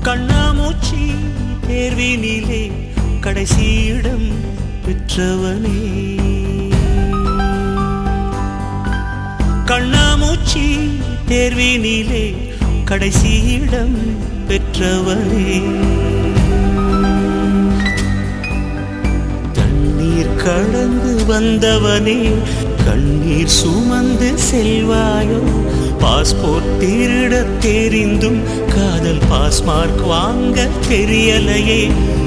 கண்ணாமூச்சி தேர்வினிலே கடைசி இடம் பெற்றவனே கண்ணாமூச்சி தேர்வினிலே கடைசி இடம் பெற்றவனே தண்ணீர் கடந்து வந்தவனே கண்ணீர் சுமந்து செல்வாயோ பாஸ்போர்ட் திருட தெரிந்தும் காதல் பாஸ்மார்க் வாங்க தெரியலையே